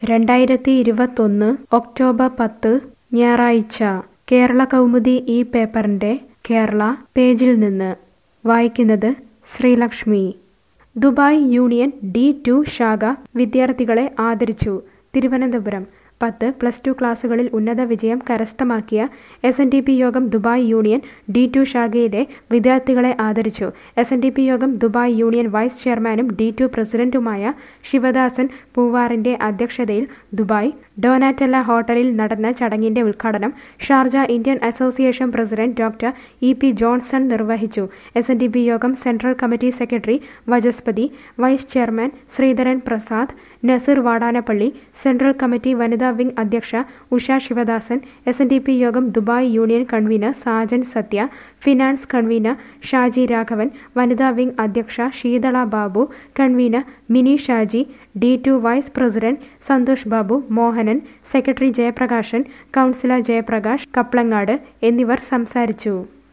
രണ്ടായിരത്തി ഇരുപത്തൊന്ന് ഒക്ടോബർ പത്ത് ഞായറാഴ്ച കേരള കൗമുദി ഈ പേപ്പറിൻ്റെ കേരള പേജിൽ നിന്ന് വായിക്കുന്നത് Sreelakshmi Dubai union D two ശാഖ വിദ്യാർത്ഥികളെ ആദരിച്ചു തിരുവനന്തപുരം പത്ത് പ്ലസ് ടു ക്ലാസുകളിൽ ഉന്നത വിജയം കരസ്ഥമാക്കിയ S N D P Yogam Dubai union D two ശാഖയിലെ വിദ്യാർത്ഥികളെ ആദരിച്ചു S N D P Yogam Dubai union vice ചെയർമാനും ഡി ടു പ്രസിഡന്റുമായ ശിവദാസൻ പൂവാറിന്റെ അധ്യക്ഷതയിൽ ദുബായ് ഡോനാറ്റല്ല ഹോട്ടലിൽ നടന്ന ചടങ്ങിന്റെ ഉദ്ഘാടനം Sharjah Indian association president doctor E P Johnson നിർവഹിച്ചു S N D P Yogam central committee secretary Vajaspathi vice chairman Sreedharan Prasad Naseer Vadanappally central committee വനിതാ വിംഗ് അധ്യക്ഷ Usha Sivadasan S N D P Yogam Dubai union convener Sajan Sathya finance convener Shaji Raghavan വനിതാ വിംഗ് അധ്യക്ഷ Sheethala Babu convener Mini Shaji D two vice president Santhosh Babu Mohanan secretary Jayaprakashan councillor Jayaprakash Kaplangad എന്നിവർ സംസാരിച്ചു